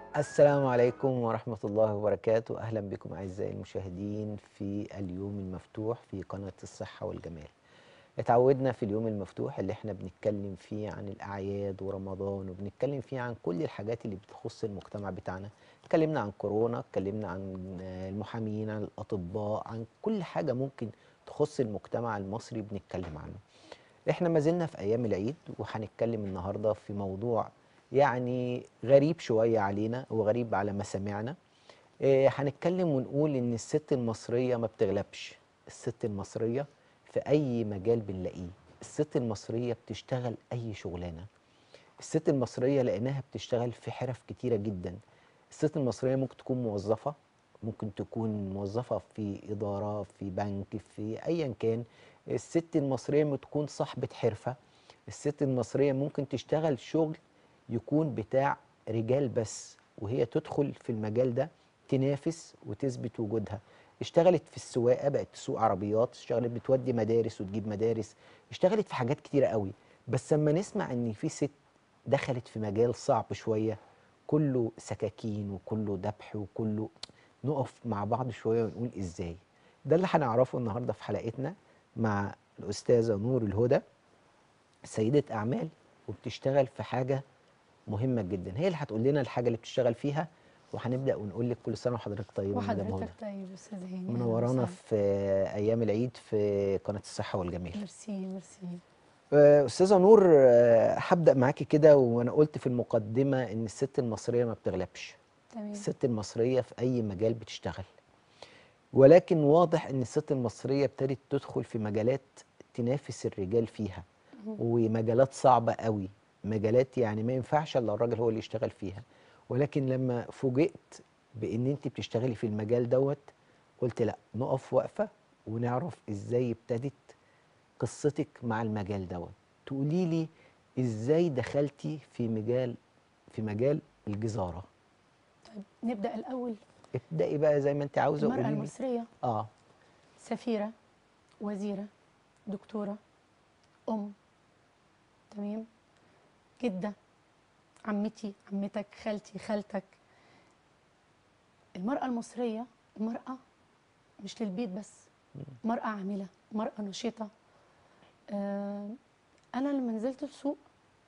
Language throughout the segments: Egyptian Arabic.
السلام عليكم ورحمة الله وبركاته أهلا بكم أعزائي المشاهدين في اليوم المفتوح في قناة الصحة والجمال اتعودنا في اليوم المفتوح اللي احنا بنتكلم فيه عن الأعياد ورمضان وبنتكلم فيه عن كل الحاجات اللي بتخص المجتمع بتاعنا اتكلمنا عن كورونا اتكلمنا عن المحامين عن الأطباء عن كل حاجة ممكن تخص المجتمع المصري بنتكلم عنه احنا ما زلنا في أيام العيد وهنتكلم النهاردة في موضوع يعني غريب شوية علينا وغريب على مسامعنا إيه، هنتكلم ونقول ان الست المصرية ما بتغلبش الست المصرية في اي مجال بنلاقيه الست المصرية بتشتغل اي شغلانة الست المصرية لقيناها بتشتغل في حرف كتيرة جدا الست المصرية ممكن تكون موظفة ممكن تكون موظفة في إدارة في بنك في أيا كان الست المصرية ممكن تكون صاحبة حرفة الست المصرية ممكن تشتغل شغل يكون بتاع رجال بس وهي تدخل في المجال ده تنافس وتثبت وجودها اشتغلت في السواقه بقت تسوق عربيات اشتغلت بتودي مدارس وتجيب مدارس اشتغلت في حاجات كتيره قوي بس لما نسمع ان في ست دخلت في مجال صعب شويه كله سكاكين وكله ذبح وكله نقف مع بعض شويه ونقول ازاي ده اللي هنعرفه النهارده في حلقتنا مع الاستاذه نور الهدى سيده اعمال وبتشتغل في حاجه مهمه جدا هي اللي هتقول لنا الحاجه اللي بتشتغل فيها وهنبدا ونقول لك كل سنه وحضرتك طيب يا مدام هدى. وحضرتك طيب استاذ هاني أهلاً منورانا وسهلاً. في ايام العيد في قناه الصحه والجمال ميرسي ميرسي آه، استاذه نور آه، هبدا معاكي كده وانا قلت في المقدمه ان الست المصريه ما بتغلبش تمام الست المصريه في اي مجال بتشتغل ولكن واضح ان الست المصريه ابتدت تدخل في مجالات تنافس الرجال فيها ومجالات صعبه قوي مجالات يعني ما ينفعش الا الراجل هو اللي يشتغل فيها ولكن لما فوجئت بان انت بتشتغلي في المجال دوت قلت لا نقف وقفه ونعرف ازاي ابتدت قصتك مع المجال دوت تقولي لي ازاي دخلتي في مجال في مجال الجزاره طيب نبدا الاول ابدأي بقى زي ما انت عاوزه المراه قولي لي المصريه اه سفيره وزيره دكتوره ام تمام جده عمتي عمتك خالتي خالتك المراه المصريه مراه مش للبيت بس مراه عامله مراه نشيطه آه انا لما نزلت السوق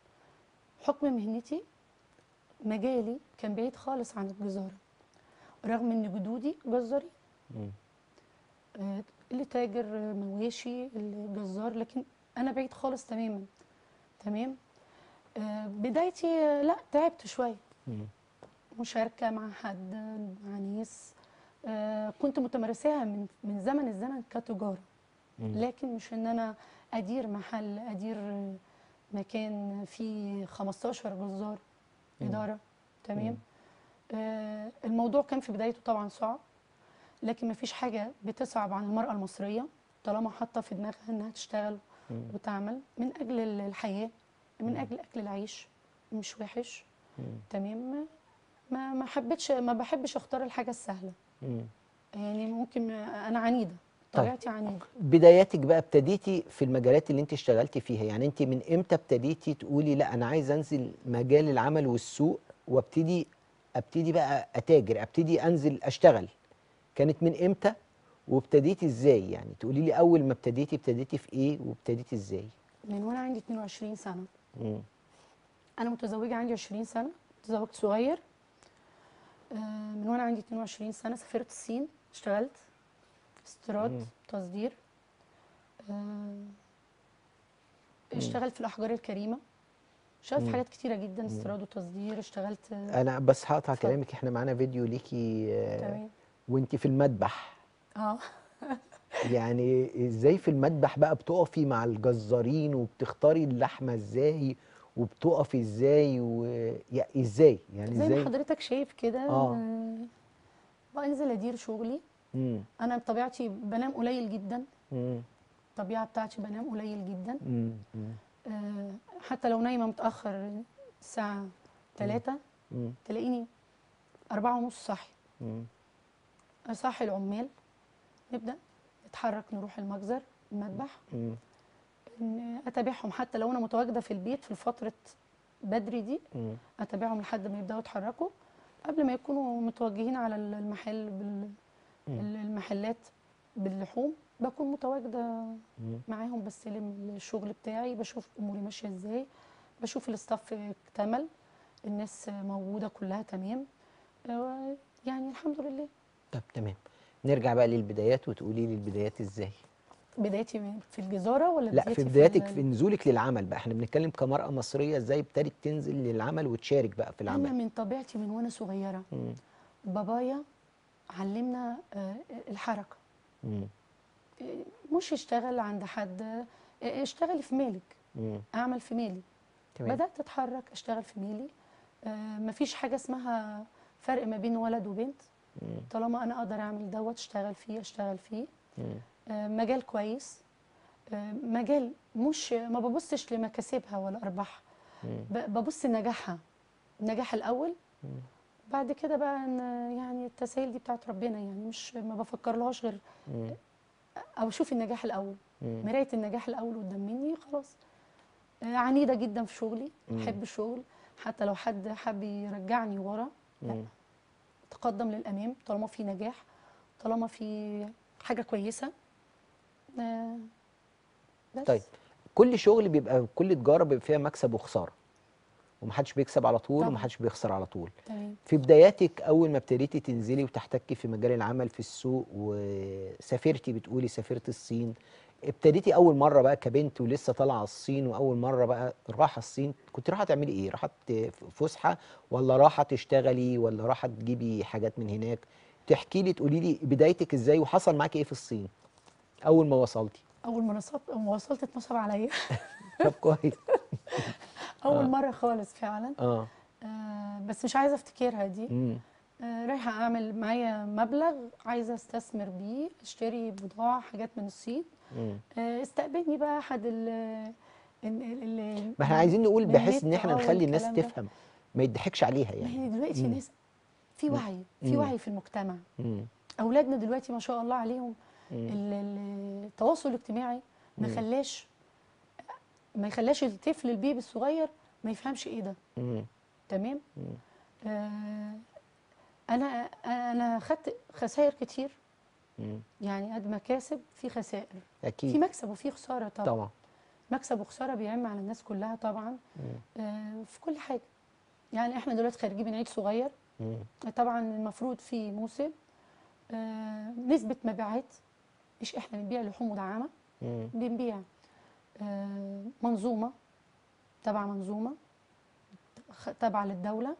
حكم مهنتي مجالي كان بعيد خالص عن الجزاره رغم ان جدودي جزارين مم. آه، اللي تاجر آه، مواشي اللي جزار لكن انا بعيد خالص تماما تمام آه، بدايتي آه، لا تعبت شويه مم. مشاركه مع حد مع ناس آه، كنت متمارساها من من زمن الزمن كتجاره مم. لكن مش ان انا ادير محل ادير آه، مكان فيه 15 جزار مم. اداره تمام مم. آه، الموضوع كان في بدايته طبعا صعب لكن ما فيش حاجه بتصعب عن المراه المصريه طالما حاطه في دماغها انها تشتغل مم. وتعمل من اجل ال- الحياه من مم. اجل اكل العيش مش وحش مم. تمام ما ما حبيتش ما بحبش اختار الحاجه السهله مم. يعني ممكن انا عنيده طيب. طبيعتي عنيده بداياتك بقى ابتديتي في المجالات اللي انت اشتغلتي فيها يعني انت من امتى ابتديتي تقولي لا انا عايز انزل مجال العمل والسوق وابتدي ابتدي بقى اتاجر ابتدي انزل اشتغل كانت من امتى وابتديتي ازاي يعني تقولي لي اول ما ابتديتي ابتديتي في ايه وابتديتي ازاي من وانا عندي 22 سنه مم. انا متزوجه عندي 20 سنه تزوجت صغير آه، من وانا عندي 22 سنه سافرت الصين اشتغلت استيراد مم. تصدير آه، اشتغلت في الاحجار الكريمه اشتغلت في مم. حاجات كتيره جدا استيراد وتصدير اشتغلت آه، انا بس هقطع اتفضل. كلامك احنا معانا فيديو ليكي آه، تمام وانت في المذبح اه يعني ازاي في المذبح بقى بتقفي مع الجزارين وبتختاري اللحمه ازاي وبتقفي ازاي و... يعني ازاي يعني زي ما ازاي حضرتك شايف كده آه. آه، بنزل ادير شغلي مم. انا بطبيعتي بنام قليل جدا مم. الطبيعه بتاعتي بنام قليل جدا مم. مم. آه، حتى لو نايمه متاخر الساعه 3 مم. تلاقيني أربعة ونص صاحي مم. أصحي العمال نبدأ نتحرك نروح المجزر المذبح مم. إن أتابعهم حتى لو أنا متواجدة في البيت في فترة بدري دي مم. أتابعهم لحد ما يبدأوا يتحركوا قبل ما يكونوا متوجهين على المحل بال ال- المحلات باللحوم بكون متواجده مم. معاهم بستلم الشغل بتاعي بشوف اموري ماشيه ازاي بشوف الاستاف اكتمل الناس موجوده كلها تمام آه، يعني الحمد لله طب تمام نرجع بقى للبدايات وتقولي لي البدايات ازاي بدايتي في الجزاره ولا لا بدايتي في بداياتك ال- في نزولك للعمل بقى احنا بنتكلم كمرأة مصرية ازاي ابتدت تنزل للعمل وتشارك بقى في انا العمل من طبيعتي من وانا صغيره مم. بابايا علمنا آه، الحركه مم. مش اشتغل عند حد آه، اشتغل في مالك مم. اعمل في مالي تمام بدات اتحرك اشتغل في ميلي آه مفيش حاجه اسمها فرق ما بين ولد وبنت مم. طالما انا اقدر اعمل دوت اشتغل فيه اشتغل فيه مم. آه مجال كويس آه مجال مش ما ببصش لمكاسبها ولا ارباحها مم. ب- ببص لنجاحها النجاح الاول مم. بعد كده بقى ان يعني التسهيل دي بتاعت ربنا يعني مش ما بفكر لهاش غير مم. او اشوف النجاح الاول مم. مرايه النجاح الاول قدام مني خلاص آه، عنيده جدا في شغلي مم. بحب الشغل حتى لو حد حب يرجعني ورا لا مم. تقدم للامام طالما في نجاح طالما في حاجه كويسه آه، بس طيب كل شغل بيبقى كل تجارة بيبقى فيها مكسب وخسارة ومحدش بيكسب على طول طبعاً. ومحدش بيخسر على طول تمام في بداياتك اول ما ابتديتي تنزلي وتحتكي في مجال العمل في السوق وسافرتي بتقولي سافرت الصين ابتديتي اول مره بقى كبنت ولسه طالعه الصين واول مره بقى رايحه الصين كنت رايحه تعملي ايه رايحه ت- فسحه ولا رايحه تشتغلي ولا رايحه تجيبي حاجات من هناك تحكي لي تقولي لي بدايتك ازاي وحصل معاكي ايه في الصين اول ما وصلتي اول ما نصبت ما وصلت اتنصب عليا طب كويس اول مره خالص فعلا اه آه، بس مش عايزه افتكرها دي امم آه، رايحه اعمل معايا مبلغ عايزه استثمر بيه اشتري بضاعه حاجات من الصين امم آه، استقبلني بقى احد ال ال- ال- ما احنا عايزين نقول من بحيث ان النت احنا آه نخلي الناس والكلام ده. تفهم ما يضحكش عليها ما يعني هي دلوقتي مم. ناس في وعي في مم. وعي في المجتمع امم اولادنا دلوقتي ما شاء الله عليهم مم. ال- ال- التواصل الاجتماعي ما مم. خلاش ما يخلاش الطفل البيبي الصغير ما يفهمش ايه ده امم تمام مم. آه انا انا خدت خسائر كتير مم. يعني قد مكاسب في خسائر في اكيد مكسب وفي خساره طبعا, طبعا مكسب وخساره بيعم على الناس كلها طبعا مم. آه في كل حاجه يعني احنا دلوقتي خارجين من عيد صغير مم. طبعا المفروض في موسم آه نسبه مبيعات مش احنا بنبيع لحوم مدعمه مم. بنبيع آه منظومه تبع منظومه خ- تابعه للدوله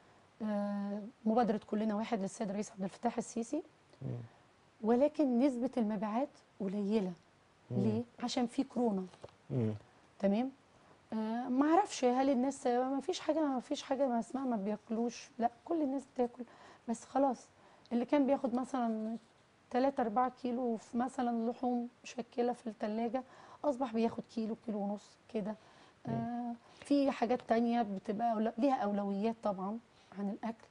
آه مبادره كلنا واحد للسيد الرئيس عبد الفتاح السيسي مم. ولكن نسبه المبيعات قليله مم. ليه عشان في كورونا مم. تمام آه ما اعرفش هل الناس ما فيش حاجه ما فيش حاجه ما اسمها ما بياكلوش لا كل الناس بتاكل بس خلاص اللي كان بياخد مثلا 3 4 كيلو في مثلا لحوم مشكله في الثلاجه اصبح بياخد كيلو كيلو ونص كده آه في حاجات تانية بتبقى أولو... ليها اولويات طبعا عن الاكل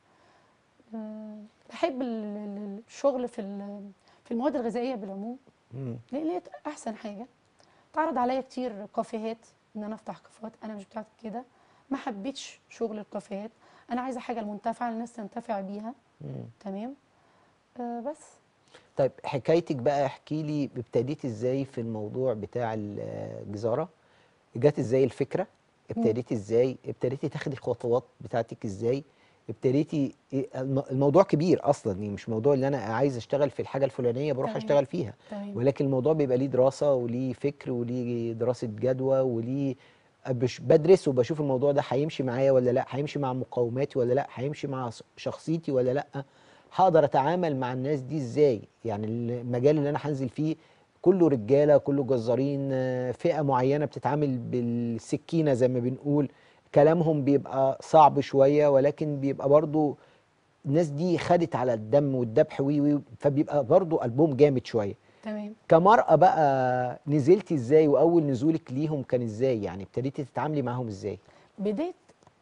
آه بحب ال- ال- الشغل في ال- في المواد الغذائيه بالعموم مم. ليه ليه احسن حاجه اتعرض عليا كتير كافيهات ان انا افتح كافيهات انا مش بتاعت كده ما حبيتش شغل الكافيهات انا عايزه حاجه المنتفعه الناس تنتفع بيها مم. تمام آه بس طيب حكايتك بقى احكي لي ابتديتي ازاي في الموضوع بتاع الجزارة جات ازاي الفكرة ابتديتي ازاي ابتديتي تاخدي الخطوات بتاعتك ازاي ابتديتي إيه- الم- الموضوع كبير اصلا يعني مش موضوع ان انا عايز اشتغل في الحاجة الفلانية بروح تمام. اشتغل فيها تمام ولكن الموضوع بيبقى ليه دراسة وليه فكر وليه دراسة جدوى وليه بش- بدرس وبشوف الموضوع ده هيمشي معايا ولا لا هيمشي مع مقاوماتي ولا لا هيمشي مع س- شخصيتي ولا لا هقدر اتعامل مع الناس دي ازاي يعني المجال اللي انا هنزل فيه كله رجالة كله جزارين آه، فئة معينة بتتعامل بالسكينة زي ما بنقول كلامهم بيبقى صعب شوية ولكن بيبقى برضو الناس دي خدت على الدم والذبح وي وي فبيبقى برضو قلبهم جامد شوية تمام كمرأة بقى نزلتي ازاي واول نزولك ليهم كان ازاي يعني ابتديتي تتعاملي معاهم ازاي بدايه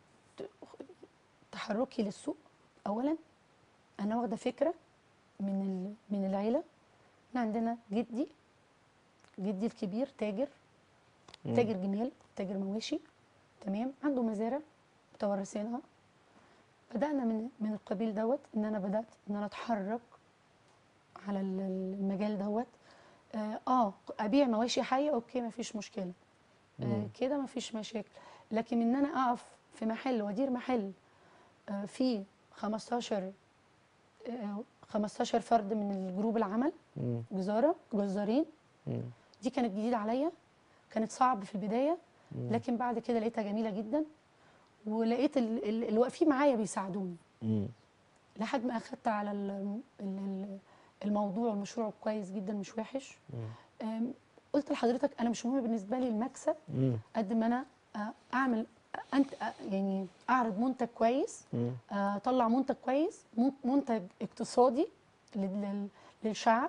تحركي للسوق اولا انا واخده فكره من ال- من العيله احنا عندنا جدي جدي الكبير تاجر مم. تاجر جمال تاجر مواشي تمام عنده مزارع متورثينها بدانا من من القبيل دوت ان انا بدات ان انا اتحرك على ال- ال- المجال دوت اه, آه ابيع مواشي حيه اوكي ما فيش مشكله آه مم. كده ما فيش مشاكل لكن ان انا اقف في محل وادير محل آه فيه 15 آه 15 فرد من الجروب العمل مم. جزاره جزارين مم. دي كانت جديده عليا كانت صعب في البدايه مم. لكن بعد كده لقيتها جميله جدا ولقيت ال- ال- اللي واقفين معايا بيساعدوني مم. لحد ما اخدت على ال- ال- ال- الموضوع والمشروع كويس جدا مش وحش مم. أم، قلت لحضرتك انا مش مهم بالنسبه لي المكسب مم. قد ما انا أ- اعمل انت أ- يعني اعرض منتج كويس مم. اطلع منتج كويس من- منتج اقتصادي لل- لل- للشعب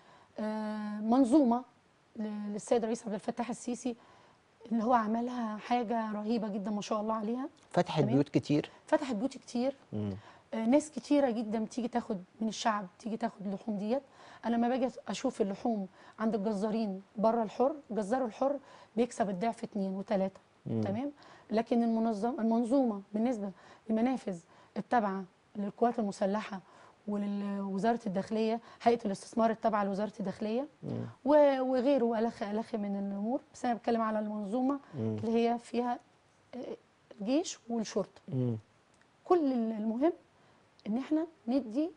آه، منظومه ل- للسيد الرئيس عبد الفتاح السيسي اللي هو عملها حاجه رهيبه جدا ما شاء الله عليها فتحت تمام. بيوت كتير فتحت بيوت كتير مم. آه، ناس كتيرة جدا بتيجي تاخد من الشعب تيجي تاخد اللحوم ديت انا لما باجي اشوف اللحوم عند الجزارين بره الحر الجزار الحر بيكسب الضعف اتنين وتلاته مم. تمام لكن المنظم المنظومه بالنسبه لمنافذ التابعه للقوات المسلحه ولوزاره الداخليه هيئه الاستثمار التابعه لوزاره الداخليه مم. و- وغيره والخ الخ من الامور بس انا بتكلم على المنظومه مم. اللي هي فيها آه، الجيش والشرطه مم. كل المهم ان احنا ندي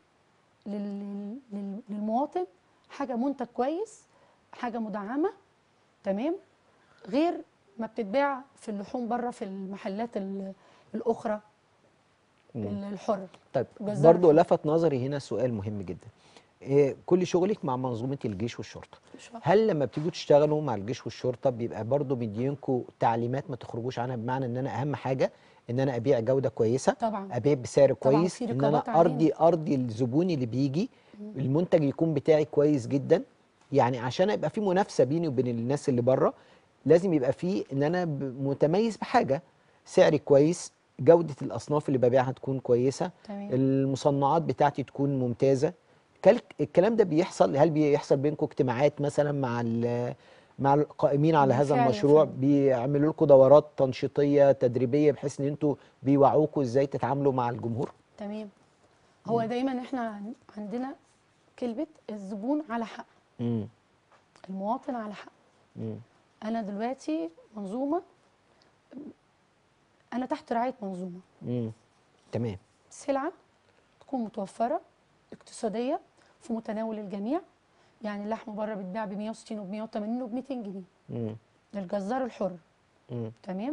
لل- لل- للمواطن حاجه منتج كويس حاجه مدعمه تمام غير ما بتتباع في اللحوم بره في المحلات ال- الاخرى مم. ال- الحره طيب جزار برضو الحر. لفت نظري هنا سؤال مهم جدا إيه كل شغلك مع منظومة الجيش والشرطة مش عارفة. هل لما بتيجوا تشتغلوا مع الجيش والشرطة بيبقى برضو مدينكوا تعليمات ما تخرجوش عنها بمعنى ان انا اهم حاجة ان انا ابيع جودة كويسة طبعا ابيع بسعر طبعاً كويس في ان رقابات انا علينا. ارضي ارضي الزبون اللي بيجي المنتج يكون بتاعي كويس جدا يعني عشان يبقى في منافسة بيني وبين الناس اللي بره لازم يبقى في ان انا ب- متميز بحاجة سعري كويس جودة الاصناف اللي ببيعها تكون كويسة تمام المصنعات بتاعتي تكون ممتازه كل- الكلام ده بيحصل هل بيحصل بينكم اجتماعات مثلا مع ال- مع القائمين على هذا بالفعل يا المشروع فندم. بيعملوا لكم دورات تنشيطيه تدريبيه بحيث ان انتوا بيوعوكوا ازاي تتعاملوا مع الجمهور تمام هو دايما احنا عن- عندنا كلمه الزبون على حق امم المواطن على حق امم انا دلوقتي منظومه انا تحت رعايه منظومه امم تمام سلعة تكون متوفرة اقتصادية في متناول الجميع يعني اللحم بره بيتباع ب 160 وب 180 وب 200 جنيه امم للجزار الحر امم تمام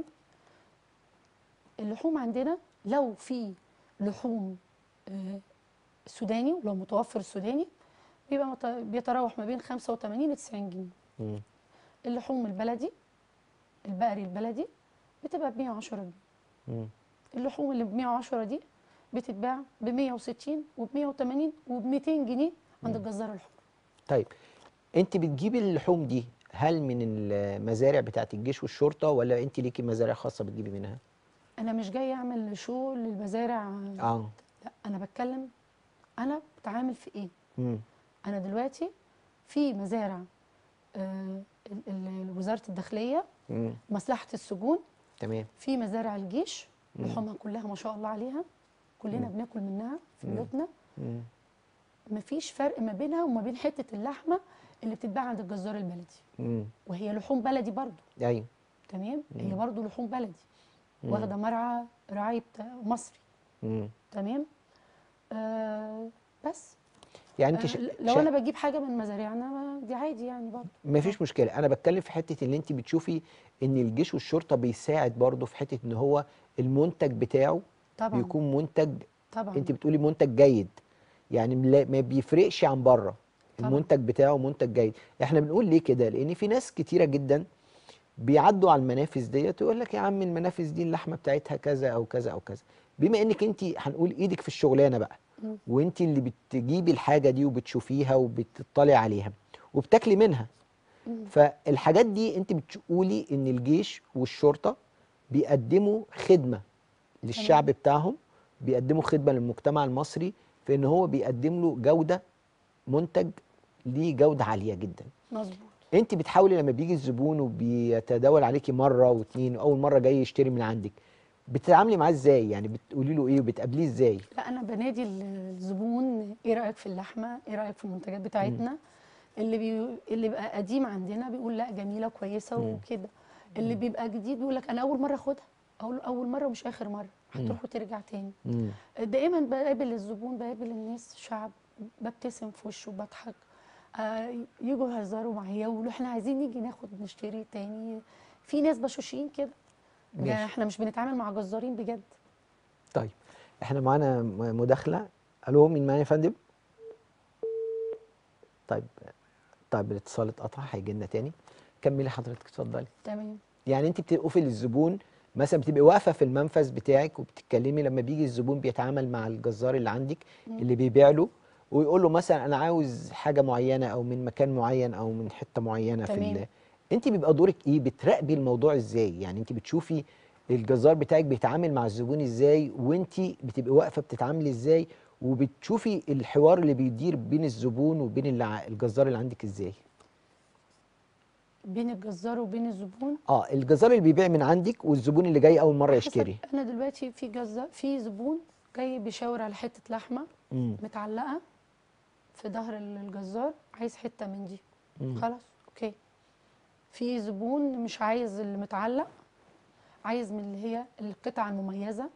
اللحوم عندنا لو في لحوم آه، سوداني ولو متوفر سوداني بيبقى مت- بيتراوح ما بين 85 ل 90 جنيه امم اللحوم البلدي البقري البلدي بتبقى ب 110 جنيه امم اللحوم اللي ب 110 دي بتتباع ب 160 وب 180 وب 200 جنيه عند الجزار الحر طيب انت بتجيبي اللحوم دي هل من المزارع بتاعت الجيش والشرطه ولا انت ليكي مزارع خاصه بتجيبي منها انا مش جاي اعمل شو للمزارع اه لا انا بتكلم انا بتعامل في ايه امم انا دلوقتي في مزارع آه، ال- ال- وزاره الداخليه امم مصلحه السجون تمام في مزارع الجيش لحومها كلها ما شاء الله عليها كلنا بناكل منها في بيوتنا امم مفيش فرق ما بينها وما بين حته اللحمه اللي بتتباع عند الجزار البلدي امم وهي لحوم بلدي برضو ايوه تمام هي برضو لحوم بلدي واخده مرعى رعايه مصري امم تمام آه بس يعني انت آه ش... لو شا- انا بجيب حاجه من مزارعنا ما- دي عادي يعني برضو ما فيش مشكله انا بتكلم في حته اللي انت بتشوفي ان الجيش والشرطه بيساعد برضه في حته ان هو المنتج بتاعه طبعا بيكون منتج طبعا انت بتقولي منتج جيد يعني ملا- ما بيفرقش عن بره طبعا. المنتج بتاعه منتج جيد احنا بنقول ليه كده لان في ناس كتيره جدا بيعدوا على المنافذ ديت يقول لك يا عم المنافذ دي اللحمه بتاعتها كذا او كذا او كذا بما انك انت هنقول ايدك في الشغلانه بقى مم. وانت اللي بتجيبي الحاجه دي وبتشوفيها وبتطلعي عليها وبتاكلي منها مم. فالحاجات دي انت بتقولي ان الجيش والشرطه بيقدموا خدمه للشعب بتاعهم بيقدموا خدمه للمجتمع المصري في ان هو بيقدم له جوده منتج ليه جوده عاليه جدا مظبوط انت بتحاولي لما بيجي الزبون وبيتداول عليكي مره واتنين واول مره جاي يشتري من عندك بتتعاملي معاه ازاي يعني بتقولي له ايه وبتقابليه ازاي لا انا بنادي ال- الزبون ايه رايك في اللحمه ايه رايك في المنتجات بتاعتنا اللي بي... اللي بيبقى قديم عندنا بيقول لا جميله كويسه مم. وكده اللي بيبقى جديد بيقول لك انا اول مره اخدها اقول له اول مره ومش اخر مره هتروح وترجع تاني مم. دائما بقابل الزبون بقابل الناس شعب ببتسم في وشه وبضحك آه، يجوا يهزروا معايا ويقولوا احنا عايزين نيجي ناخد نشتري تاني في ناس بشوشين كده ماشي. يعني احنا مش بنتعامل مع جزارين بجد طيب احنا معانا م- مداخله الو مين معايا يا فندم طيب طيب الاتصال اتقطع هيجي لنا تاني كملي حضرتك اتفضلي تمام يعني انت بتوقفي للزبون مثلا بتبقي واقفه في المنفذ بتاعك وبتتكلمي لما بيجي الزبون بيتعامل مع الجزار اللي عندك اللي بيبيع له ويقول له مثلا انا عاوز حاجه معينه او من مكان معين او من حته معينه في تمام. ال... انت بيبقى دورك ايه بتراقبي الموضوع ازاي يعني انت بتشوفي الجزار بتاعك بيتعامل مع الزبون ازاي وانت بتبقي واقفه بتتعاملي ازاي وبتشوفي الحوار اللي بيدير بين الزبون وبين اللي ع- الجزار اللي عندك ازاي بين الجزار وبين الزبون اه الجزار اللي بيبيع من عندك والزبون اللي جاي اول مره حسب- يشتري انا دلوقتي في جزار في زبون جاي بيشاور على حته لحمه مم. متعلقه في ظهر ال- الجزار عايز حته من دي مم. خلاص اوكي في زبون مش عايز اللي متعلق عايز من اللي هي القطع المميزه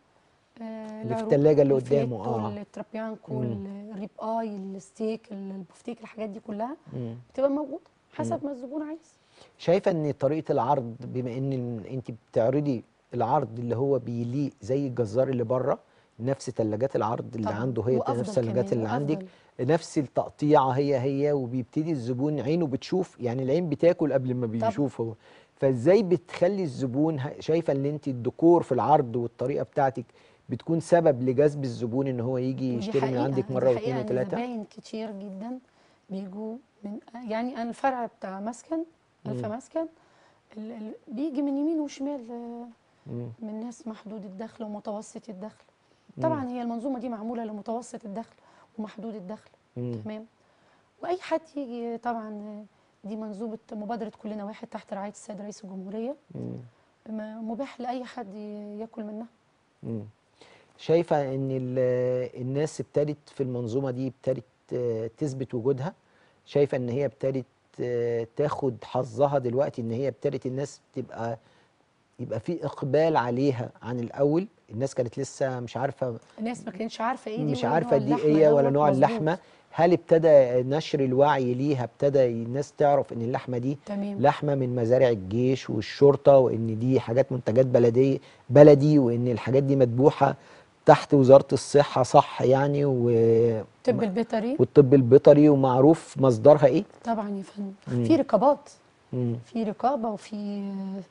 آه، اللي في العروق، التلاجة اللي الفيليتو، قدامه، آه. الترابيانكو مم. الريب اي الستيك البفتيك الحاجات دي كلها مم. بتبقى موجوده حسب ما الزبون عايز شايفه ان طريقه العرض بما ان انت بتعرضي العرض اللي هو بيليق زي الجزار اللي بره نفس ثلاجات العرض اللي طبعاً، عنده هي وأفضل نفس الثلاجات كمان، اللي عندك وأفضل. نفس التقطيعه هي هي وبيبتدي الزبون عينه بتشوف يعني العين بتاكل قبل ما بيشوف هو فازاي بتخلي الزبون ه- شايفه ان انت الديكور في العرض والطريقه بتاعتك بتكون سبب لجذب الزبون ان هو يجي ودي يشتري من حقيقة، عندك دي مره حقيقة واثنين إن وثلاثه زباين كتير جدا بيجوا من يعني انا الفرع بتاع مسكن الف مسكن ال- ال- بيجي من يمين وشمال آه، مم. من ناس محدود الدخل ومتوسط الدخل طبعا هي المنظومه دي معموله لمتوسط الدخل ومحدود الدخل مم. تمام واي حد يجي طبعا آه، دي منظومه مبادره كلنا واحد تحت رعايه السيد رئيس الجمهوريه مم. م- مباح لاي حد ي- ياكل منها مم. شايفة ان ال- الناس ابتدت في المنظومة دي ابتدت آه، تثبت وجودها شايفة ان هي ابتدت آه، تاخد حظها دلوقتي ان هي ابتدت الناس تبقى يبقى في اقبال عليها عن الاول الناس كانت لسه مش عارفة الناس ما كانتش عارفه ايه دي مش ولا عارفة نوع دي اللحمة ايه ولا دوت نوع مظبوط. اللحمة هل ابتدى نشر الوعي ليها ابتدى الناس تعرف ان اللحمة دي تمام لحمه من مزارع الجيش والشرطه وان دي حاجات منتجات بلديه بلدي وان الحاجات دي مذبوحه تحت وزاره الصحه صح يعني و... الطب البيطري والطب البيطري ومعروف مصدرها ايه طبعا يا فندم مم. في رقابات مم. في رقابه وفي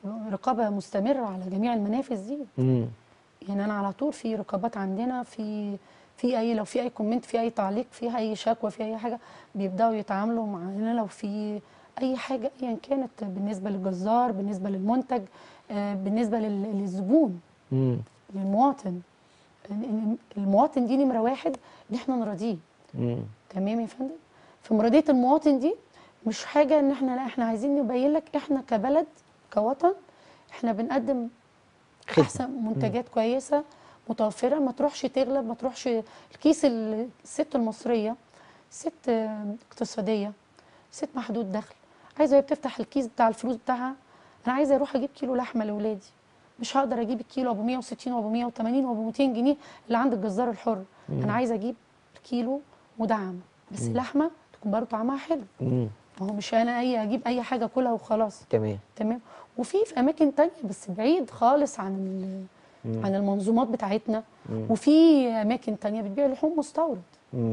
رقابه مستمره على جميع المنافذ دي مم. يعني انا على طول في رقابات عندنا في في اي لو في اي كومنت في اي تعليق في اي شكوى في اي حاجه بيبداوا يتعاملوا معانا لو في اي حاجه ايا كانت بالنسبه للجزار بالنسبه للمنتج آه، بالنسبه لل- للزبون مم. للمواطن ال- المواطن دي نمره واحد ان احنا نراضيه مم. تمام يا فندم فمراضيه المواطن دي مش حاجه ان احنا لا احنا عايزين نبين لك احنا كبلد كوطن احنا بنقدم خدمة. احسن منتجات كويسه متوفره ما تروحش تغلب ما تروحش الكيس ال- الست المصريه ست آه، اقتصاديه ست محدود دخل عايزه وهي بتفتح الكيس بتاع الفلوس بتاعها انا عايزه اروح اجيب كيلو لحمه لاولادي مش هقدر اجيب الكيلو ابو 160 وابو 180 وابو 200 جنيه اللي عند الجزار الحر انا عايزه اجيب الكيلو مدعم بس لحمه تكون برضه طعمها حلو مم. ما هو مش انا اي اجيب اي حاجه كلها وخلاص تمام تمام وفي في اماكن تانية بس بعيد خالص عن ال- مم. عن المنظومات بتاعتنا مم. وفي اماكن تانية بتبيع لحوم مستورد مم.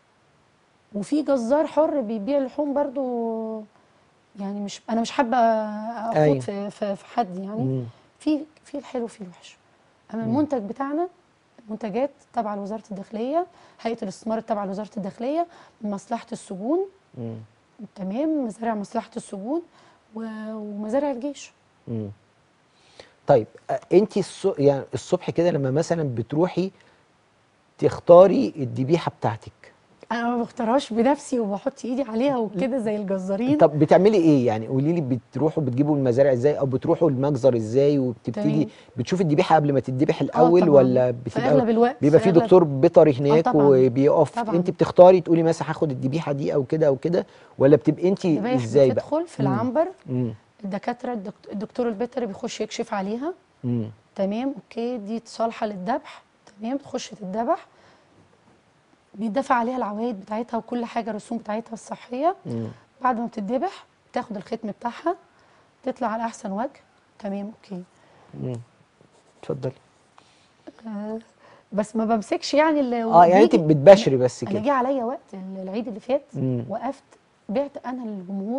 وفي جزار حر بيبيع لحوم برضو يعني مش انا مش حابه اخوض أيوة. في, في, في حد يعني مم. في في الحلو وفي الوحش اما المنتج بتاعنا منتجات تابعه لوزاره الداخليه هيئه الاستثمار التابعه لوزاره الداخليه من مصلحه السجون مم. تمام مزارع مصلحه السجون و- ومزارع الجيش مم. طيب انت يعني الصبح كده لما مثلا بتروحي تختاري الذبيحه بتاعتك انا ما بختارهاش بنفسي وبحط ايدي عليها وكده زي الجزارين طب بتعملي ايه يعني قولي لي بتروحوا بتجيبوا المزارع ازاي او بتروحوا المجزر ازاي وبتبتدي تمام. بتشوفي الذبيحه قبل ما تتذبح آه الاول طبعاً. ولا في بتبقى اغلب الوقت بيبقى في أغلب- دكتور بيطري هناك طبعاً. وبيقف طبعاً. انت بتختاري تقولي مثلا هاخد الذبيحه دي او كده او كده ولا بتبقي انت الذبايح ازاي بقى بتدخل في مم. العنبر مم. الدكاتره الدكت- الدكتور البيطري بيخش يكشف عليها مم. تمام اوكي دي صالحه للذبح تمام تخش تتذبح بيدفع عليها العوايد بتاعتها وكل حاجه الرسوم بتاعتها الصحيه مم. بعد ما بتتذبح تاخد الختم بتاعها تطلع على احسن وجه تمام اوكي مم. اتفضلي آه بس ما بمسكش يعني اللي اه يعني انت بيجي- بتبشري بس انا كده جه عليا وقت العيد اللي فات مم. وقفت بعت انا للجمهور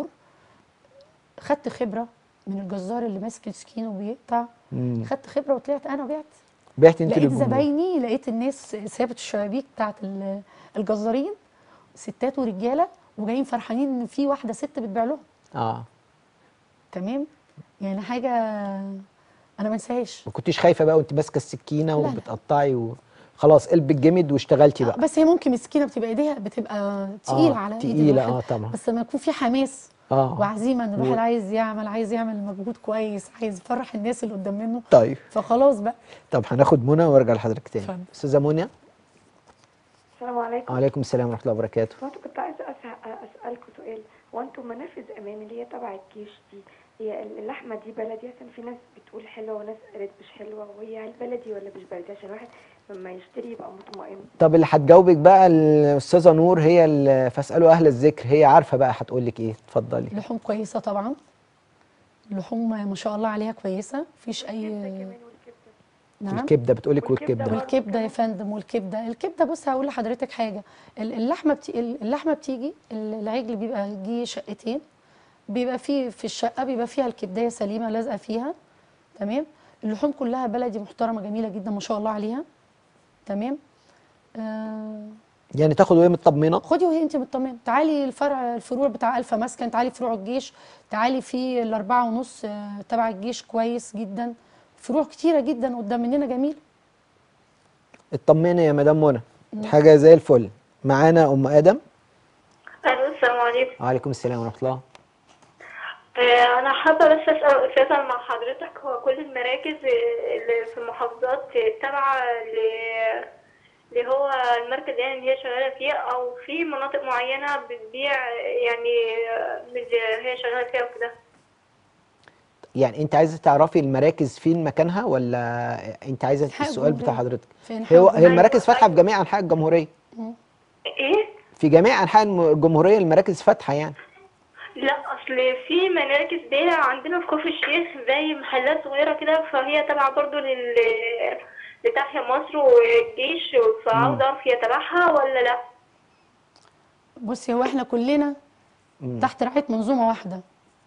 خدت خبره من الجزار اللي ماسك السكين وبيقطع مم. خدت خبره وطلعت انا وبعت بعتي انت لقيت للجمهور زبايني لقيت الناس سابت الشبابيك بتاعت ال- الجزارين ستات ورجاله وجايين فرحانين ان في واحده ست بتبيع لهم اه تمام يعني حاجه انا ما انساهاش ما كنتيش خايفه بقى وانت ماسكه السكينه لا، لا. وبتقطعي وخلاص قلبك جمد واشتغلتي بقى بس هي ممكن مسكينه بتبقى ايديها بتبقى تقيله على ايد تقيله الواحد اه طبعا بس لما يكون في حماس اه وعزيمه ان الواحد و- عايز يعمل عايز يعمل مجهود كويس عايز يفرح الناس اللي قدام منه طيب فخلاص بقى طب هناخد منى وارجع لحضرتك تاني اتفضل. استاذه منى السلام عليكم وعليكم السلام ورحمه الله وبركاته كنت كنت عايزه أسأل اسالكم سؤال هو انتم منافذ امام اللي هي تبع الجيش دي هي اللحمه دي بلدي عشان في ناس بتقول حلوه وناس قالت مش حلوه وهي هل بلدي ولا مش بلدي عشان الواحد لما يشتري يبقى مطمئن طب اللي هتجاوبك بقى الاستاذه نور هي اللي فاسالوا اهل الذكر هي عارفه بقى هتقول لك ايه اتفضلي لحوم كويسه طبعا لحوم ما شاء الله عليها كويسه مفيش اي كمان والكبده نعم الكبده بتقولك والكبدة والكبده برضه. والكبده يا فندم والكبده الكبده بص هقول لحضرتك حاجه ال- اللحمه بتي... اللحمه بتيجي ال- العجل بيبقى جه شقتين بيبقى فيه في الشقه بيبقى فيها الكبدايه سليمه لازقه فيها تمام اللحوم كلها بلدي محترمه جميله جدا ما شاء الله عليها تمام آه يعني تاخد وهي مطمنه خدي وهي انت مطمنه تعالي الفرع الفروع بتاع الفا مسكن تعالي فروع الجيش تعالي في الاربعه ونص آه، تبع الجيش كويس جدا فروع كتيره جدا قدام مننا جميل اطمني يا مدام منى حاجه زي الفل معانا ام ادم الو السلام عليكم وعليكم السلام ورحمه الله آه، انا حابه بس اسال اسال مع حضرتك هو كل المراكز آه، اللي في المحافظات آه، تابعه ل- اللي هو المركز يعني اللي هي شغاله فيه او في مناطق معينه بتبيع آه، يعني آه، من اللي هي شغاله فيها وكده يعني انت عايزه تعرفي المراكز فين مكانها ولا انت عايزه أنحاء السؤال بتاع الجمهورية. حضرتك في أنحاء هو هي الجمهورية. المراكز فاتحه في جميع انحاء الجمهوريه ايه في جميع انحاء الم- الجمهوريه المراكز فاتحه يعني لا اصل في مراكز بيع عندنا في كفر الشيخ زي محلات صغيره كده فهي تابعه برضو لل لتحيا مصر والجيش فعاوزه اعرف هي تبعها ولا لا بصي هو احنا كلنا مم. تحت رعايه منظومه واحده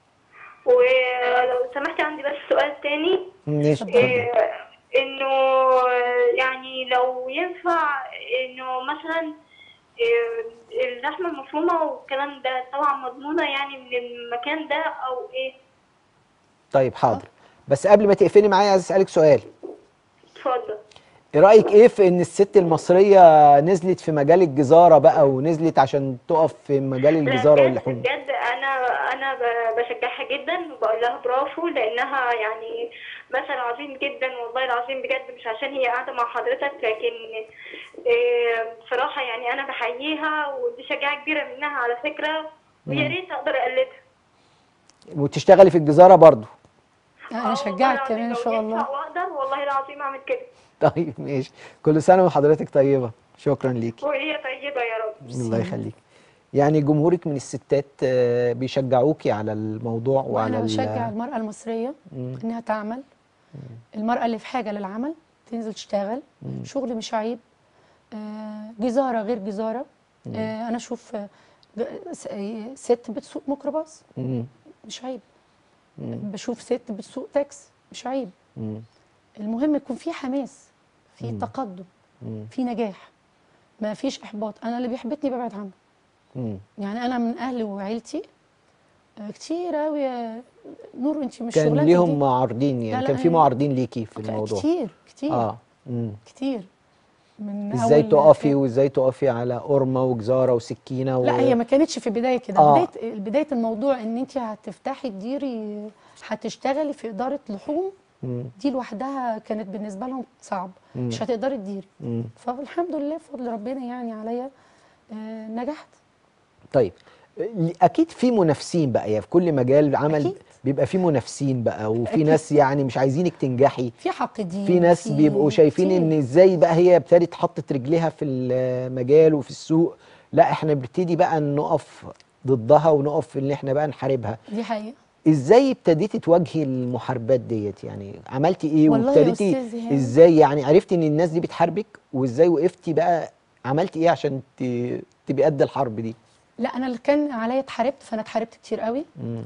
ولو سمحتي عندي بس سؤال تاني ماشي اتفضل إيه انه يعني لو ينفع انه مثلا إيه اللحمه المفرومه والكلام ده طبعا مضمونه يعني من المكان ده او ايه طيب حاضر بس قبل ما تقفلي معايا عايز اسالك سؤال اتفضل ايه رايك ايه في ان الست المصريه نزلت في مجال الجزاره بقى ونزلت عشان تقف في مجال لا الجزاره بجد واللحوم بجد انا انا ب- بشجعها جدا وبقول لها برافو لانها يعني مثل عظيم جدا والله العظيم بجد مش عشان هي قاعده مع حضرتك لكن إيه، بصراحه يعني انا بحييها ودي شجاعه كبيره منها على فكره ويا ريت اقدر اقلدها وتشتغلي في الجزاره برضو انا آه، والله اشجعك العظيم كمان ان لو شاء ينفع الله واقدر والله العظيم اعمل كده طيب ماشي كل سنه وحضرتك طيبه شكرا ليكي وهي طيبه يا رب الله يخليك يعني جمهورك من الستات آه، بيشجعوكي على الموضوع وعلى وانا ال- بشجع المراه المصريه مم. انها تعمل المراه اللي في حاجه للعمل تنزل تشتغل شغل مش عيب آه، جزاره غير جزاره آه، انا اشوف آه، ج- س- آه، ست بتسوق ميكروباص مم. مش عيب بشوف ست بتسوق تاكس مش عيب مم. المهم يكون في حماس في مم. تقدم مم. في نجاح ما فيش احباط انا اللي بيحبطني ببعد عنه مم. يعني انا من اهلي وعيلتي آه، كتير قوي نور انت مش كان شغلانتك ليهم دي. معارضين يعني لا، كان لا، في أنا- معارضين ليكي في ك- الموضوع كتير كتير اه مم. كتير من ازاي أول تقفي وازاي تقفي على قرمه وجزاره وسكينه و... لا هي ما كانتش في بدايه كده آه. بدايه بدايه الموضوع ان انت هتفتحي تديري هتشتغلي في اداره لحوم مم. دي لوحدها كانت بالنسبه لهم صعب مم. مش هتقدري تديري مم. فالحمد لله بفضل ربنا يعني عليا آه، نجحت طيب اكيد في منافسين بقى يعني في كل مجال عمل أكيد. بيبقى في منافسين بقى وفي أكيد. ناس يعني مش عايزينك تنجحي في حاقدين في ناس بيبقوا شايفين كتير. ان ازاي بقى هي ابتدت حطت رجليها في المجال وفي السوق لا احنا بنبتدي بقى نقف ضدها ونقف ان احنا بقى نحاربها دي حقيقه ازاي ابتديتي تواجهي المحاربات ديت يعني عملتي ايه والله يا وابتديتي أستاذ إيهاب. ازاي يعني عرفتي ان الناس دي بتحاربك وازاي وقفتي بقى عملتي ايه عشان ت- تبقي قد الحرب دي لا انا اللي كان عليا اتحاربت فانا اتحاربت كتير قوي مم.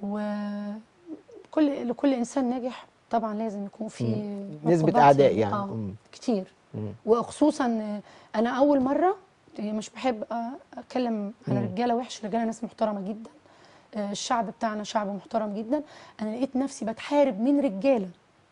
وكل لكل انسان ناجح طبعا لازم يكون في نسبة عقوبات أعداء يعني. اه مم. كتير مم. وخصوصا آه، انا اول مره آه، مش بحب آه، اتكلم عن الرجاله وحش الرجاله ناس محترمه جدا آه، الشعب بتاعنا شعب محترم جدا انا لقيت نفسي بتحارب من رجاله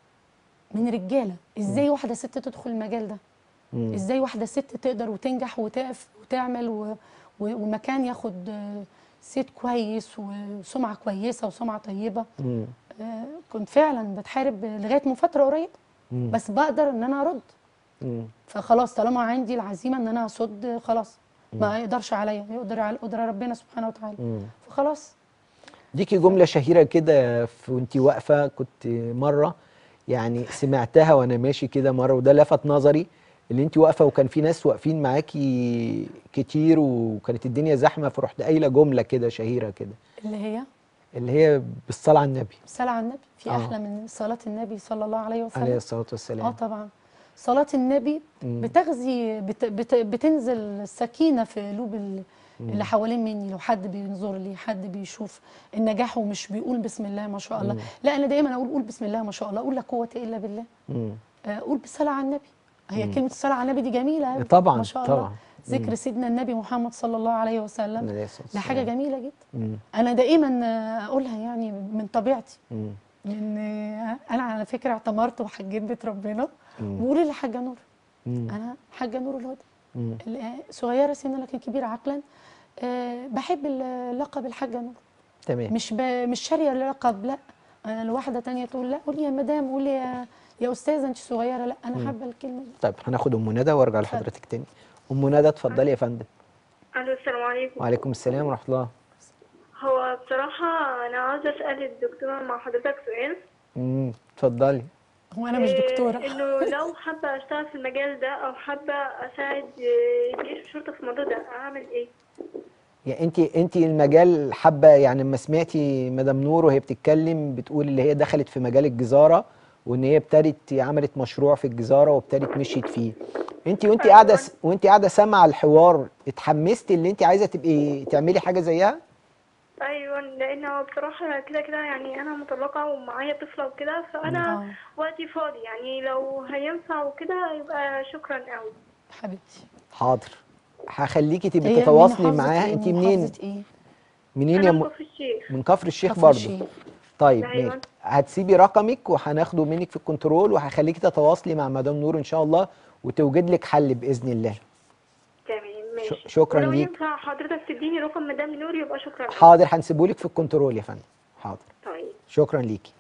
من رجاله ازاي واحده ست تدخل المجال ده مم. ازاي واحده ست تقدر وتنجح وتقف وتعمل و... و... ومكان ياخد آه، صيت كويس وسمعه كويسه وسمعه طيبه مم. آه، كنت فعلا بتحارب لغايه من فتره قريبه مم. بس بقدر ان انا ارد مم. فخلاص طالما عندي العزيمه ان انا اصد خلاص ما يقدرش عليا يقدر على قدر ربنا سبحانه وتعالى مم. فخلاص ليكي جملة شهيرة كده في- وانتي واقفة كنت مرة يعني سمعتها وانا ماشي كده مرة وده لفت نظري اللي انتي واقفة وكان في ناس واقفين معاكي كتير وكانت الدنيا زحمة فرحت قايلة جملة كده شهيرة كده اللي هي اللي هي بالصلاة على النبي الصلاه على النبي في آه. احلى من صلاه النبي صلى الله عليه عليه وسلم الصلاة اه والسلام طبعا صلاة النبي مم. بتغذي بت بت بتنزل السكينة في قلوب ال- اللي حوالين مني لو حد بينظر لي حد بيشوف النجاح ومش بيقول بسم الله ما شاء الله لا انا دايما اقول قول بسم الله ما شاء الله اقول لا قوة الا بالله مم. آه، قول بالصلاة على النبي هي كلمة الصلاة على النبي دي جميلة أوي، طبعاً، ما شاء الله طبعاً. ذكر سيدنا النبي محمد صلى الله عليه وسلم عليه الصلاة ده حاجة والسلام. جميلة جدا مم. أنا دائما آه، أقولها يعني من طبيعتي مم. لأن آه، أنا على فكرة اعتمرت وحجيت بيت ربنا مم. وقولي لي حاجة نور مم. انا حاجه نور الهدى مم. ال- صغيره سنا لكن كبيره عقلا أه بحب ال- لقب الحاجه نور تمام مش ب... مش شاريه اللقب لا انا لواحده تانية تقول لا قولي يا مدام قولي يا يا استاذه انت صغيره لا انا حابه الكلمه دي طيب هناخد ام ندى وارجع لحضرتك تاني ام ندى اتفضلي يا فندم الو السلام عليكم وعليكم السلام ورحمة الله هو بصراحة أنا عاوزة أسأل الدكتور مع حضرتك سؤال مم. اتفضلي هو انا مش إيه، دكتوره إنه لو حابة أشتغل في المجال ده أو حابة أساعد آه، جيش الشرطة في الموضوع ده أعمل إيه؟ يعني انت انت المجال حابه يعني لما سمعتي مدام نور وهي بتتكلم بتقول اللي هي دخلت في مجال الجزاره وان هي ابتدت عملت مشروع في الجزاره وابتدت مشيت فيه انت وانت أيوة. قاعده س- وانت قاعده سامعه الحوار اتحمستي اللي انت عايزه تبقي تعملي حاجه زيها أيوة لأن هو بصراحة كده كده يعني أنا مطلقة ومعايا طفلة وكده فأنا آه. وقتي فاضي يعني لو هينفع وكده يبقى شكرا أوي حبيبتي حاضر هخليكي هي تبقي من تتواصلي محافظة معاها إيه؟ انت من منين محافظة ايه منين يا أنا م... في الشيخ من كفر الشيخ كفر برضه الشيخ. طيب أيوة. ماشي هتسيبي رقمك وهناخده منك في الكنترول وهخليكي تتواصلي مع مدام نور ان شاء الله وتوجد لك حل باذن الله تمام ماشي ش- شكراً ولو ليك. ينفع حضرتك تديني رقم مدام نور يبقى شكرا أوي. حاضر هنسيبهولك في الكنترول يا فندم حاضر طيب شكرا ليكي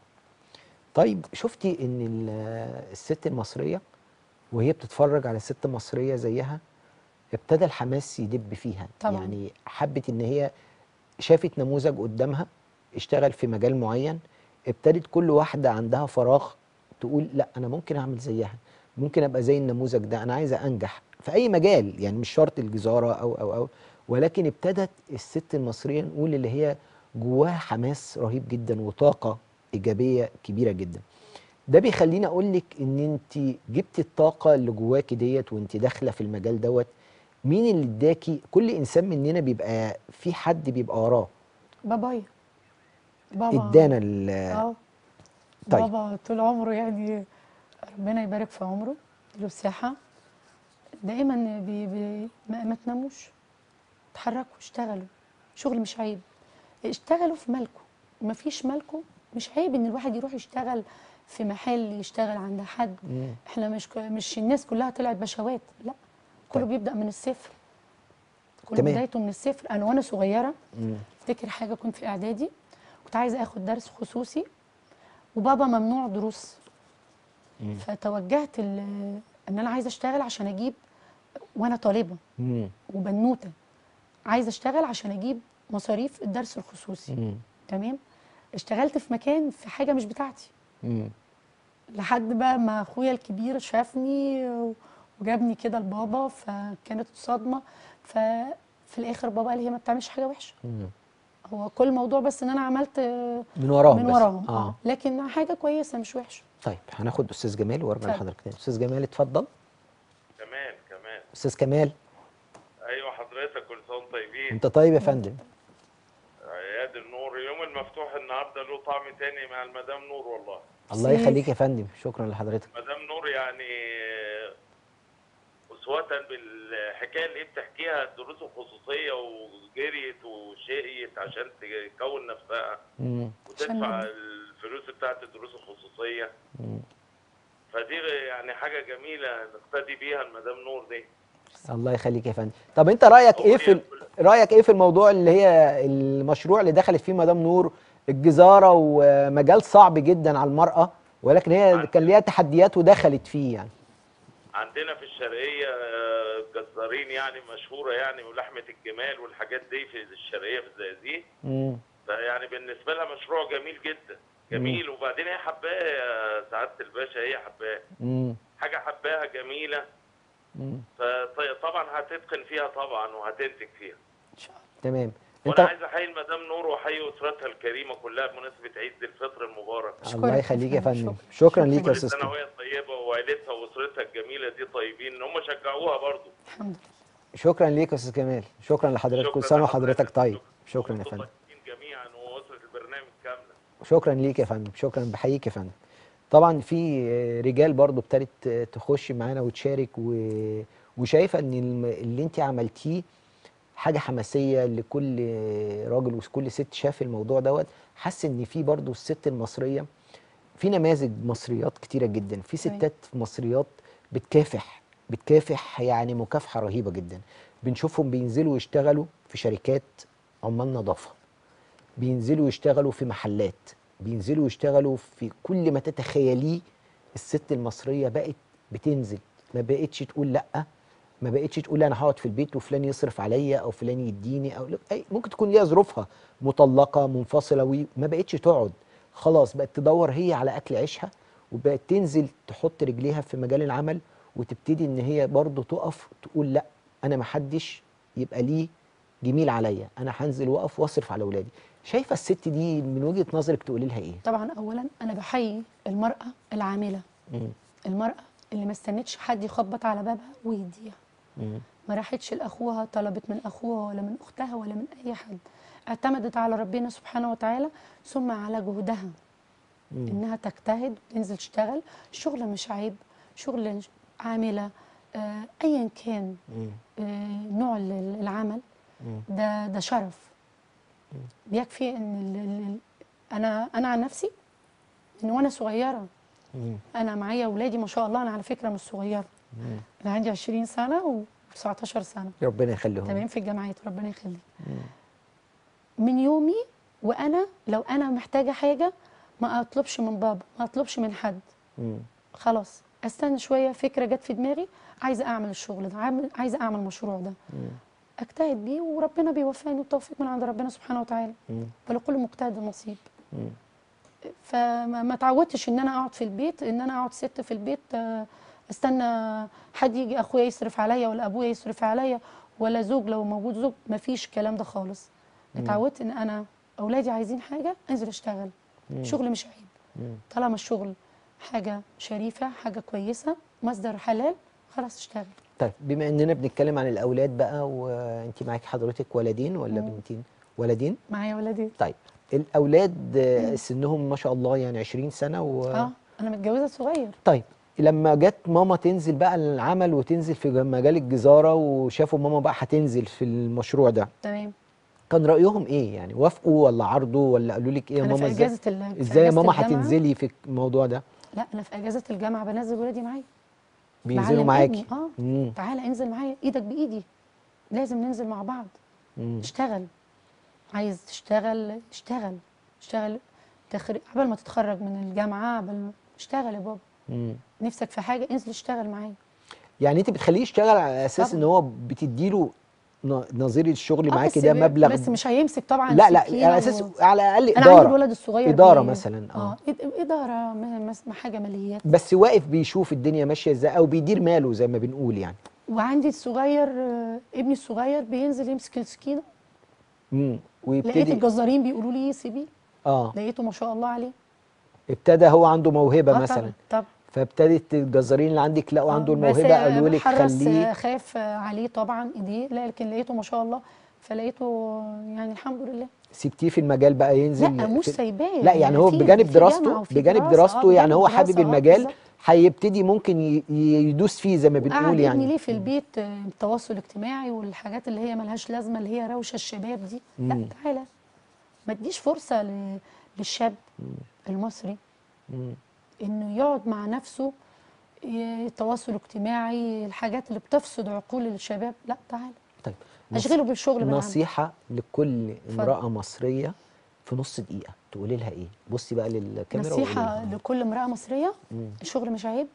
طيب شفتي ان ال- الست المصريه وهي بتتفرج على ست مصريه زيها ابتدى الحماس يدب فيها طبعاً. يعني حبت ان هي شافت نموذج قدامها اشتغل في مجال معين ابتدت كل واحده عندها فراغ تقول لا انا ممكن اعمل زيها ممكن ابقى زي النموذج ده انا عايزه انجح في اي مجال يعني مش شرط الجزاره او او او ولكن ابتدت الست المصريه نقول اللي هي جواها حماس رهيب جدا وطاقه ايجابيه كبيره جدا ده بيخليني اقول لك ان انت جبتي الطاقه اللي جواكي ديت وانت داخله في المجال دوت مين اللي اداكي كل انسان مننا بيبقى في حد بيبقى وراه بابايا بابا ادانا ال- اه طيب. بابا طول عمره يعني ربنا يبارك في عمره له صحة دائما بي بي ما, ما تناموش اتحركوا اشتغلوا شغل مش عيب اشتغلوا في مالكم ما فيش مالكم مش عيب ان الواحد يروح يشتغل في محل يشتغل عند حد مم. احنا مش ك- مش الناس كلها طلعت بشوات لا كله طيب. بيبدا من الصفر كل تمام. بدايته من الصفر انا وانا صغيره مم. افتكر حاجه كنت في اعدادي كنت عايزه اخد درس خصوصي وبابا ممنوع دروس مم. فتوجهت ال- ان انا عايزه اشتغل عشان اجيب وانا طالبه مم. وبنوته عايزه اشتغل عشان اجيب مصاريف الدرس الخصوصي مم. تمام اشتغلت في مكان في حاجه مش بتاعتي مم. لحد بقى ما اخويا الكبير شافني وجابني كده لبابا فكانت صدمه ففي الاخر بابا قال هي ما بتعملش حاجه وحشه مم. هو كل الموضوع بس ان انا عملت من وراهم من بس. وراهم اه اه لكن حاجه كويسه مش وحشه طيب هناخد استاذ جمال وارجع اتفضل. لحضرتك تاني استاذ جمال اتفضل كمان كمان استاذ كمال ايوه حضرتك كل سنه وانتم طيبين انت طيب يا فندم عياد النور يوم المفتوح النهارده له طعم تاني مع المدام نور والله الله ميرسي. يخليك يا فندم شكرا لحضرتك مدام نور يعني أسوة بالحكاية اللي هي بتحكيها الدروس الخصوصية وجريت وشقيت عشان تكون نفسها مم. وتدفع عشان- الفلوس بتاعت الدروس الخصوصية مم. فدي يعني حاجة جميلة نقتدي بيها المدام نور دي الله يخليك يا فندم طب انت رايك ايه في ال- رايك ايه في الموضوع اللي هي المشروع اللي دخلت فيه مدام نور الجزاره ومجال صعب جدا على المراه ولكن هي كان ليها تحديات ودخلت فيه يعني عندنا في الشرقية آه، جزارين يعني مشهورة يعني ولحمة الجمال والحاجات دي في الشرقية في الزقازيق مم. فيعني بالنسبة لها مشروع جميل جدا جميل وبعدين هي حباه يا سعادة الباشا هي حباه مم. حاجة حباها جميلة مم. فطبعا هتتقن فيها طبعا وهتنتج فيها ان شاء الله تمام وانا انت عايز احيي المدام نور واحيي اسرتها الكريمه كلها بمناسبه عيد الفطر المبارك أشكرك الله يا يخليك يا فندم. فندم شكرا. شكرا ليك يا كل استاذ سنه كمال. وهي طيبه وعيلتها واسرتها الجميله دي طيبين هم شجعوها برضو الحمد لله شكرا ليك يا استاذ كمال شكرا لحضرتك كل سنه وحضرتك طيب شكرا يا وانتم فندم طيبين جميعا واسره البرنامج كامله شكرا ليك يا فندم شكرا بحييك يا فندم طبعا في رجال برضو ابتدت تخش معانا وتشارك و... وشايفه ان الم- اللي انت عملتيه حاجه حماسيه لكل راجل وكل ست شاف الموضوع دوت حس ان في برضو الست المصريه في نماذج مصريات كتيره جدا في تمام. ستات مصريات بتكافح بتكافح يعني مكافحه رهيبه جدا بنشوفهم بينزلوا يشتغلوا في شركات عمال نظافه بينزلوا يشتغلوا في محلات بينزلوا يشتغلوا في كل ما تتخيليه الست المصرية بقت بتنزل ما بقتش تقول لأ ما بقتش تقول أنا هقعد في البيت وفلان يصرف عليا أو فلان يديني أو لا، أي ممكن تكون ليها ظروفها مطلقة منفصلة وي ما بقتش تقعد خلاص بقت تدور هي على أكل عيشها وبقت تنزل تحط رجليها في مجال العمل وتبتدي إن هي برضه تقف تقول لأ أنا محدش يبقى ليه جميل عليا انا هنزل واقف واصرف على اولادي شايفه الست دي من وجهه نظرك تقولي لها ايه طبعا اولا انا بحيي المراه العامله مم. المراه اللي ما استنتش حد يخبط على بابها ويديها مم. ما راحتش لاخوها طلبت من اخوها ولا من اختها ولا من اي حد اعتمدت على ربنا سبحانه وتعالى ثم على جهدها مم. انها تجتهد وتنزل تشتغل شغل مش عيب شغل عامله آه، ايا كان مم. آه، نوع ال- العمل مم. ده ده شرف بيكفي ان ال- ال- ال- انا انا عن نفسي من وانا صغيره مم. انا معايا اولادي ما شاء الله انا على فكره مش صغيره مم. انا عندي 20 سنه و19 سنه ربنا يخليهم تمام في الجامعات ربنا يخليك من يومي وانا لو انا محتاجه حاجه ما اطلبش من بابا ما اطلبش من حد مم. خلاص استنى شويه فكره جت في دماغي عايزه اعمل الشغل ده عامل- عايزه اعمل المشروع ده مم. اجتهد بيه وربنا بيوفقني التوفيق من عند ربنا سبحانه وتعالى مم. ولكل مجتهد نصيب مم. فما ما تعودتش ان انا اقعد في البيت ان انا اقعد ست في البيت آه، استنى حد يجي اخويا يصرف عليا ولا ابويا يصرف عليا ولا زوج لو موجود زوج ما فيش الكلام ده خالص اتعودت ان انا اولادي عايزين حاجه انزل اشتغل شغل مش عيب مم. طالما الشغل حاجه شريفه حاجه كويسه مصدر حلال خلاص اشتغل طيب بما اننا بنتكلم عن الاولاد بقى وانت معاكي حضرتك ولدين ولا مم. بنتين ولدين معايا ولادي طيب الاولاد آه، سنهم ما شاء الله يعني 20 سنه و اه انا متجوزه صغير طيب لما جت ماما تنزل بقى العمل وتنزل في مجال الجزاره وشافوا ماما بقى هتنزل في المشروع ده تمام كان رايهم ايه يعني وافقوا ولا عرضوا ولا قالوا لك ايه يا انا في ماما ازاي اجازه ال- في ازاي يا أجازة ماما الجامعة. هتنزلي في الموضوع ده لا انا في اجازه الجامعه بنزل ولادي معايا بينزلوا بعلم معاكي ابني، اه مم. تعالى انزل معايا ايدك بايدي لازم ننزل مع بعض مم. اشتغل عايز تشتغل اشتغل اشتغل تخرج قبل ما تتخرج من الجامعه قبل ما اشتغل يا بابا مم. نفسك في حاجه انزل اشتغل معايا يعني انت بتخليه يشتغل على اساس طبعا. ان هو بتديله ن- نظير الشغل آه، معاكي بس ده ب- مبلغ بس مش هيمسك طبعا لا لا سكينة على اساس و... على الاقل انا عندي اداره الولد الصغير اداره بي- مثلا اه اه إد- اداره م- مس- حاجه ماليات بس واقف بيشوف الدنيا ماشيه ازاي او بيدير ماله زي ما بنقول يعني وعندي الصغير آه، ابني الصغير بينزل يمسك السكينه امم لقيت ويبتدي الجزارين بيقولوا لي سيبيه اه لقيته ما شاء الله عليه ابتدى هو عنده موهبه آه مثلا طب طب فابتدت الجزارين اللي عندك لقوا عنده آه، بس الموهبه قالوا لك حرص خليه خاف عليه طبعا ايديه لا، لكن لقيته ما شاء الله فلقيته يعني الحمد لله سيبتيه في المجال بقى ينزل لا مش في- سايباه لا يعني هو في- بجانب في دراسته جامعة وفي بجانب دراسة، دراسته آه، يعني بجانب هو حابب دراسة، آه، المجال بالظبط. هيبتدي ممكن ي- ي- يدوس فيه زي ما بنقول وقعد ابني يعني ليه في البيت آه، التواصل الاجتماعي والحاجات اللي هي ملهاش لازمه اللي هي روشه الشباب دي لا مم. تعالى ما تديش فرصه ل- للشاب المصري مم. انه يقعد مع نفسه ي- تواصل اجتماعي الحاجات اللي بتفسد عقول الشباب لا تعالى طيب نص- اشغله بالشغل بالعمل نصيحه لكل اتفضل. امراه مصريه في نص دقيقه تقولي لها ايه بصي بقى للكاميرا وقولي نصيحه لها. لكل امراه مصريه مم. الشغل مش عيب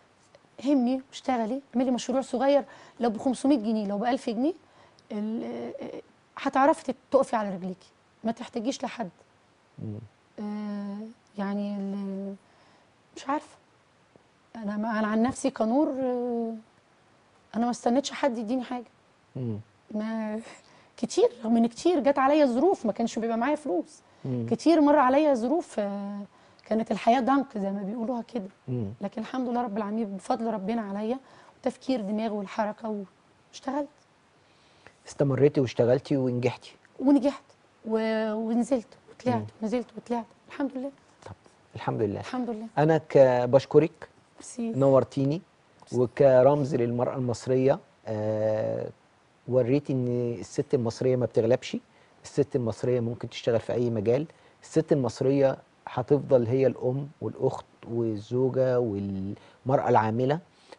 همي واشتغلي اعملي مشروع صغير لو ب 500 جنيه لو ب 1000 جنيه ال- آه، هتعرفي تقفي على رجليكي ما تحتاجيش لحد مم. آه، يعني ال- مش عارفه انا ما- انا عن نفسي كنور آه، انا ما استنيتش حد يديني حاجه مم. ما كتير رغم ان كتير جت عليا ظروف ما كانش بيبقى معايا فلوس مم. كتير مر عليا ظروف آه، كانت الحياه ضنك زي ما بيقولوها كده مم. لكن الحمد لله رب العالمين بفضل ربنا عليا وتفكير دماغي والحركه واشتغلت استمريتي واشتغلتي ونجحتي ونجحت و... ونزلت وطلعت مم. ونزلت وطلعت الحمد لله طب الحمد لله الحمد لله انا ك- بشكرك ميرسي نورتيني وكرمز للمرأة المصرية آه وريتي ان الست المصرية ما بتغلبش الست المصرية ممكن تشتغل في اي مجال الست المصرية هتفضل هي الام والاخت والزوجة والمرأة العاملة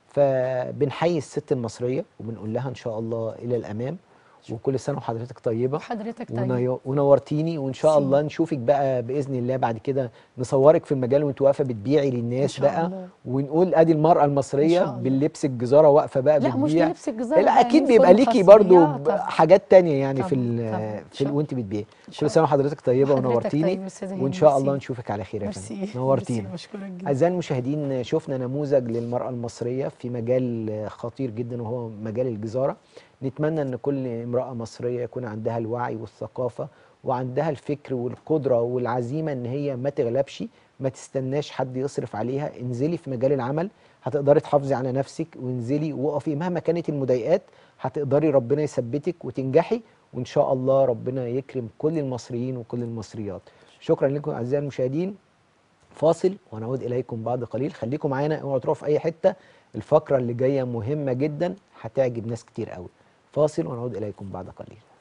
فبنحيي الست المصرية وبنقول لها ان شاء الله الى الامام وكل سنة وحضرتك طيبة حضرتك طيب وني- ونورتيني وان شاء ميرسي. الله نشوفك بقى باذن الله بعد كده نصورك في المجال وانت واقفه بتبيعي للناس شاء بقى الله. ونقول ادي المراه المصريه إن شاء الله. باللبس الجزاره واقفه بقى لا مش بتبيع بلبس الجزارة لا بقى، اكيد من بيبقى فوق ليكي برضو خاصية، ب- طبعاً. حاجات تانية يعني في طبعاً، ال طبعاً. إن في شاء ال- وانت بتبيعي إن شاء كل سنه الله. وحضرتك طيبه حضرتك ونورتيني طيب يا أستاذة هند، وان شاء الله ميرسي. نشوفك على خير يا فندم ميرسي نورتينا ميرسي، بشكرك جدا أعزائي المشاهدين شفنا نموذج للمرأة المصرية في مجال خطير جدا وهو مجال الجزارة نتمنى أن كل امرأة مصرية يكون عندها الوعي والثقافة وعندها الفكر والقدرة والعزيمة أن هي ما تغلبش ما تستناش حد يصرف عليها انزلي في مجال العمل هتقدري تحافظي على نفسك وانزلي وقفي مهما كانت المضايقات هتقدري ربنا يثبتك وتنجحي وإن شاء الله ربنا يكرم كل المصريين وكل المصريات شكرا لكم أعزائي المشاهدين فاصل ونعود اليكم بعد قليل خليكم معانا اوعوا تروحوا في اي حته الفقره اللي جايه مهمه جدا هتعجب ناس كتير قوي فاصل ونعود اليكم بعد قليل